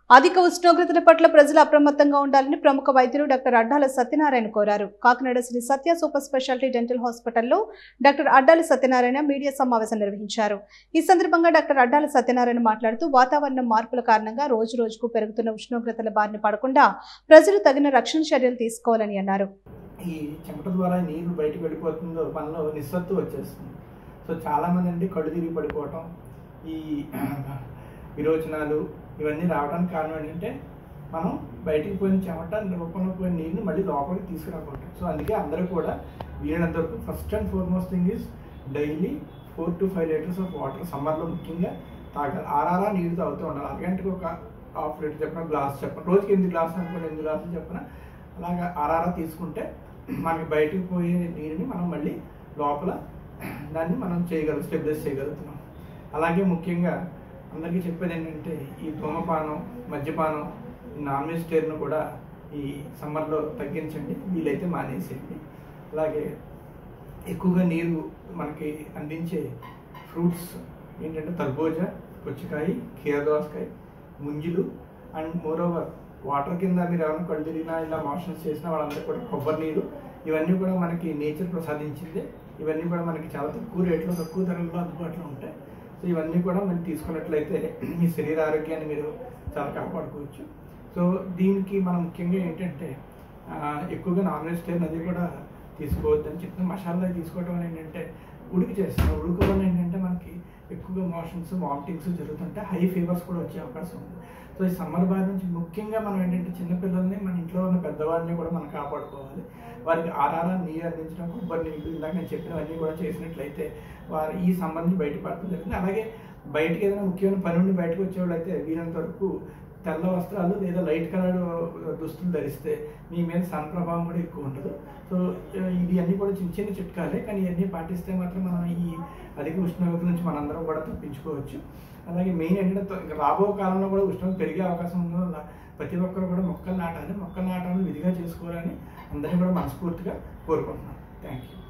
అధిక ఉష్ణోగ్రతల పట్ల ప్రజలు అప్రమత్తంగా ఉండాలని ప్రముఖ వైద్యులు డాక్టర్ అడ్డాల సత్యనారాయణ కోరారు Kakinada Shri Satya super speciality dental హాస్పిటల్లో డాక్టర్ అడ్డాల సత్యనారాయణ మీడియా సమావేశం నిర్వహించారు ఈ సందర్భంగా డాక్టర్ అడ్డాల సత్యనారాయణ మాట్లాడుతూ వాతావరణం మార్పుల కారణంగా రోజు రోజుకు పెరుగుతున్న ఉష్ణోగ్రతల బారిన పడకుండా ప్రజలు తగిన రక్షణ చర్యలు తీసుకోవాలని అన్నారు ఈ చెమట ద్వారా నీరు బయటకు వెళ్ళిపోతుందో మనలో నిస్సత్తు వచ్చేస్తుంది సో చాలామంది అండి కళ్ళు తిరిగి పడిపోవటం ఈ విరోచనాలు ఇవన్నీ రావడానికి కారణం ఏంటంటే మనం బయటికి పోయిన చెమట రూపంలో పోయిన నీరుని మళ్ళీ లోపలికి తీసుకురాకుంటాం సో అందుకే అందరూ కూడా వీలైనంత వరకు first and foremost thing is daily four to five litres of water సమ్మర్లో ముఖ్యంగా తాగాలి ఆరారా నీరు తాగుతూ ఉండాలి అరగంటకి ఒక హాఫ్ లీటర్ చెప్పిన గ్లాస్ చెప్పిన రోజుకి ఎనిమిది గ్లాసులు అనుకోండి ఎనిమిది గ్లాసులు చెప్పిన అలాగా ఆరారా తీసుకుంటే మనకి బయటికి పోయే నీరుని మనం మళ్ళీ లోపల దాన్ని మనం చేయగలం స్టెబిలైజ్ చేయగలుగుతున్నాం అలాగే ముఖ్యంగా అందరికీ చెప్పేది ఏంటంటే ఈ ధూమపానం మద్యపానం ఈ నాన్ వెజిటేరియన్ కూడా ఈ సమ్మర్లో తగ్గించండి వీలైతే మానేసేయండి అలాగే ఎక్కువగా నీరు మనకి అందించే ఫ్రూట్స్ ఏంటంటే తర్బూజా పుచ్చకాయ కీరదోసకాయ ముంజులు అండ్ మోర్ ఓవర్ వాటర్ కింద మీరు ఎవరైనా కళ్ళు తిరిగినా ఇలా మోషన్స్ చేసినా వాళ్ళందరూ కూడా కొబ్బరి నీరు ఇవన్నీ కూడా మనకి నేచర్ ప్రసాదించిందే ఇవన్నీ కూడా మనకి చాలా తక్కువ రేట్లో తక్కువ ధరల్లో అందుబాటులో ఉంటాయి సో ఇవన్నీ కూడా మనం తీసుకున్నట్లయితే మీ శరీర ఆరోగ్యాన్ని మీరు చాలా కాపాడుకోవచ్చు సో దీనికి మనం ముఖ్యంగా ఏంటంటే ఆ, ఎక్కువగా నాన్ వెజిటేరియన్ అది కూడా తీసుకోవద్దని చెప్తున్నా మసాలా తీసుకోవడం వల్ల ఏంటంటే ఉడికి చేస్తాం ఉడక వల్ల ఏంటంటే మనకి ఎక్కువగా మోషన్స్ వామిటింగ్స్ జరుగుతుంటే హై ఫీవర్స్ కూడా వచ్చే అవకాశం ఉంది సో ఈ సమ్మర్ బారి నుంచి ముఖ్యంగా మనం ఏంటంటే చిన్నపిల్లల్ని మన ఇంట్లో ఉన్న పెద్దవాళ్ళని కూడా మనం కాపాడుకోవాలి వారికి ఆరారా నీరు అందించడం కొబ్బరి నీళ్ళు ఇందాక నేను చెప్పినవన్నీ కూడా చేసినట్లయితే వారు ఈ సమ్మర్ నుంచి బయటపడటం జరిగింది అలాగే బయటికి ఏదైనా ముఖ్యమైన పని నుండి బయటకు వచ్చేవాళ్ళు అయితే వీలంత వరకు తెల్ల వస్త్రాలు లేదా లైట్ కలర్ దుస్తులు ధరిస్తే మీ మీద సన్ ప్రభావం కూడా ఎక్కువ ఉండదు సో ఇది అన్నీ కూడా చిన్న చిన్న చిట్కాలే కానీ ఇవన్నీ పాటిస్తే మాత్రం మనం ఈ అధిక ఉష్ణోగ్రత నుంచి మనందరం కూడా తప్పించుకోవచ్చు అలాగే మెయిన్ ఏంటంటే త- ఇంకా రాబో కాలంలో కూడా ఉష్ణోగ్రత పెరిగే అవకాశం ఉండడం వల్ల ప్రతి ఒక్కరు కూడా మొక్కలు నాటాలి మొక్కలు నాటాలని విధిగా చేసుకోవాలని అందరినీ కూడా మనస్ఫూర్తిగా కోరుకుంటున్నాను థ్యాంక్ యూ